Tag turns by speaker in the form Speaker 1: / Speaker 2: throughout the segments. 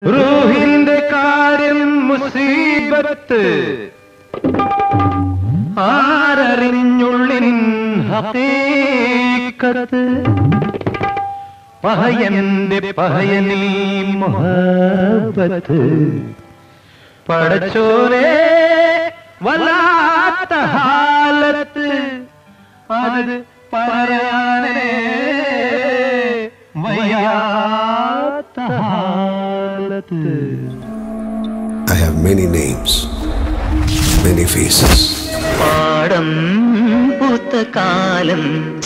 Speaker 1: റൂഹിന്റെ കാര്യം മുസീബത്ത് ആരറിഞ്ഞുള്ളിൻ ഹീക്കത്ത് പഹയന്റെ പഹയനീ മുഹബത്ത് പടച്ചോരെ വല്ലാത്ത ഹാലത്ത് അത് പറയാനേ വയ്യാത്ത ഹാലത്ത്
Speaker 2: I have many names, many faces.
Speaker 3: പാടം പൂത്ത കാലം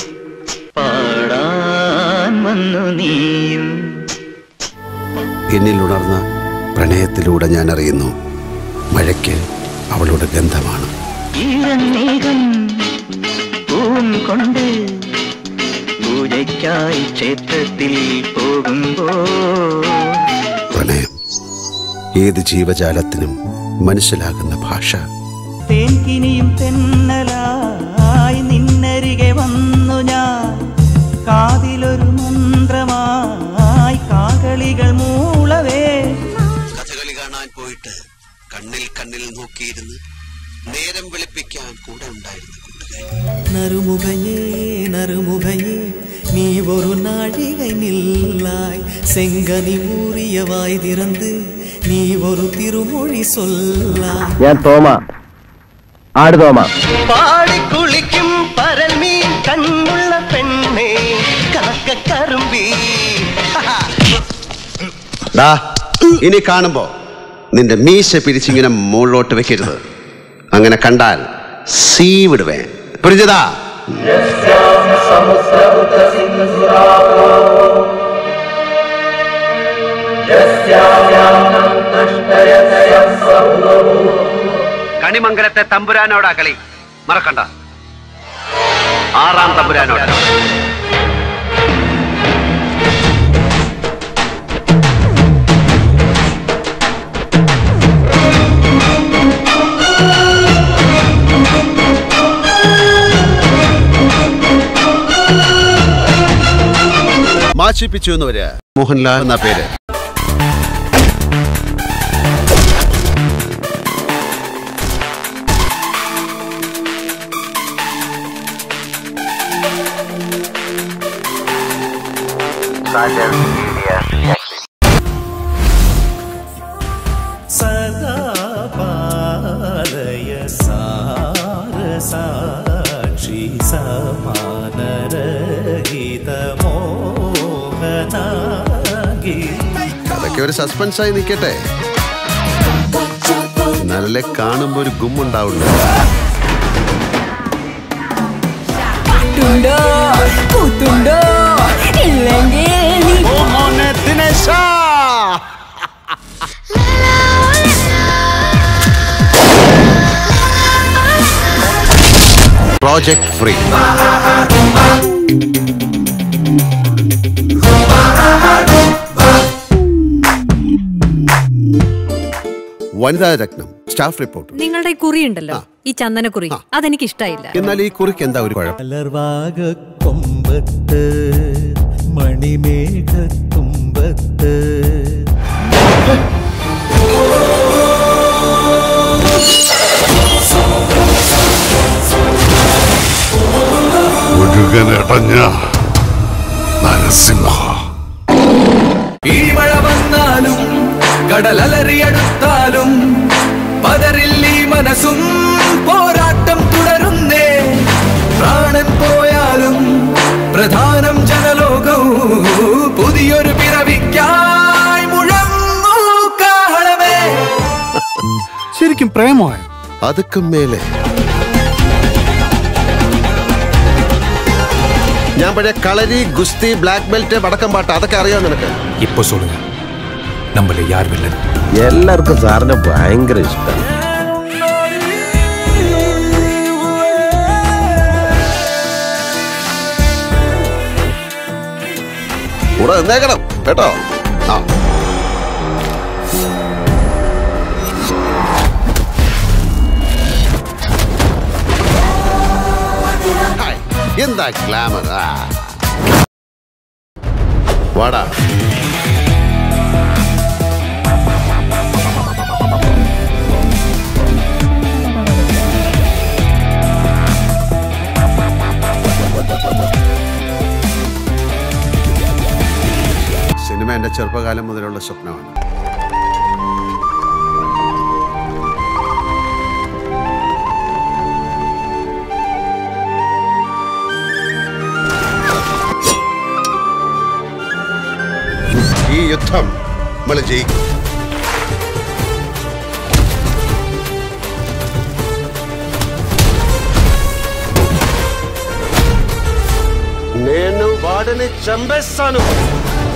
Speaker 3: പാടാൻ വന്നു നീയും
Speaker 2: എന്നിൽ ഉണർന്ന പ്രണയത്തിലൂടെ ഞാൻ അറിയുന്നു മഴയ്ക്ക് അവളുടെ ഗന്ധമാണ്
Speaker 3: ഈരന്നേകം പൂവും കൊണ്ട് പൂജയ്ക്കായി ക്ഷേത്രത്തിൽ പോകുമ്പോ
Speaker 2: പ്രണയം ഏത് ജീവജാലത്തിനും മനസ്സിലാകുന്ന ഭാഷ
Speaker 3: തേൻകിനിയും തെന്നലായി നിന്നരികെ വന്നു ഞാൻ കാതിലൊരു മന്ത്രമായി കാകളികൾ മൂളവേ
Speaker 2: കഥകളി കാണാൻ പോയിട്ട് കണ്ണിൽ കണ്ണിൽ നോക്കിയിരുന്ന് നേരം വെളുപ്പിക്കാൻ കൂടെ ഉണ്ടായിരുന്ന കൂട്ടുകാരി
Speaker 4: நறுமுகையே நறுமுகையே நீ ஒரு நாழிகை நில்லாய் செங்கனி ஊறிய வாய் திறந்து நீ ஒரு திருமொழி சொல்லாய்
Speaker 1: ഞാൻ തോമ ആട് തോമ
Speaker 3: പാടിക്കുളിക്കും പരൽമീൻ കണ്ണുള്ള പെണ്ണേ കാക്ക കറുമ്പി
Speaker 2: ഡാ ഇനി കാണുമ്പോ നിന്റെ മീശ പിരിച്ചിങ്ങനെ മുകളിലോട്ട് വെക്കരുത് അങ്ങനെ കണ്ടാൽ സീ വിടുവേ പുരിഞ്ഞതാ കണിമംഗലത്തെ തമ്പുരാനോടാ കളി മറക്കണ്ട ആറാം തമ്പുരാനോട് മാച്ചിപ്പിച്ചു എന്ന് വരിക മോഹൻലാൽ എന്ന പേര്
Speaker 4: சதா பாலய சார சாட்சி சமானரகித மோகனாகி
Speaker 2: അതൊക്കെ ഒരു സസ്പെൻസ് ആയി നിൽക്കട്ടെ നല്ല കാണുമ്പോ ഒരു ഗുമ്മുണ്ടാവുള്ളൂ
Speaker 5: ുണ്ടോ കൂത്തുണ്ടോ ഇല്ലെങ്കിൽ നീ
Speaker 2: പ്രോജക്ട് ഫ്രീ വനിതാ രത്നം സ്റ്റാഫ് റിപ്പോർട്ട്
Speaker 6: നിങ്ങളുടെ ഈ കുറി ഉണ്ടല്ലോ ഈ ചന്ദനക്കുറി അതെനിക്ക് ഇഷ്ടായില്ല
Speaker 2: എന്നാൽ ഈ കുറിക്ക് എന്താ ഒരു കുഴപ്പം
Speaker 4: മലർവാക കൊമ്പത്ത് മണിമേഘ തുമ്പത്ത്
Speaker 7: മുരുകനടഞ്ഞ നരസിംഹ
Speaker 8: ഇടിമഴ വന്നാലും കടലലറിയെടുത്താലും പതറില്ലീ മനസ്സും പോരാട്ടം തുടരുന്നേ പ്രാണൻ പോയാലും പ്രധാനം ജനലോകവും പുതിയൊരു പിറവിക്കായി മുഴങ്ങൂ കാഹളമേ
Speaker 7: ശരിക്കും പ്രേമമായ
Speaker 2: അതുക്കും മേലെ ഞാൻ പഴയ കളരി ഗുസ്തി ബ്ലാക്ക് ബെൽറ്റ് വടക്കം പാട്ട് അതൊക്കെ അറിയാം നിനക്ക്
Speaker 8: ഇപ്പൊ சொல்லுங்க நம்மள யார் வில்லன்
Speaker 1: എല്ലാവർക്കും സാറിനെ ഭയങ്കര ഇഷ്ടമാണ്
Speaker 2: കൂടെ നിന്നേക്കണം കേട്ടോ ആ ഹായ്, എന്താ ഗ്ലാമർ ആ വാടാ സിനിമ എൻ്റെ ചെറുപ്പകാലം മുതലുള്ള സ്വപ്നമാണ് ഈ യുദ്ധം നമ്മൾ ജയിക്കും
Speaker 1: నేను వాడిని చంపేస్తాను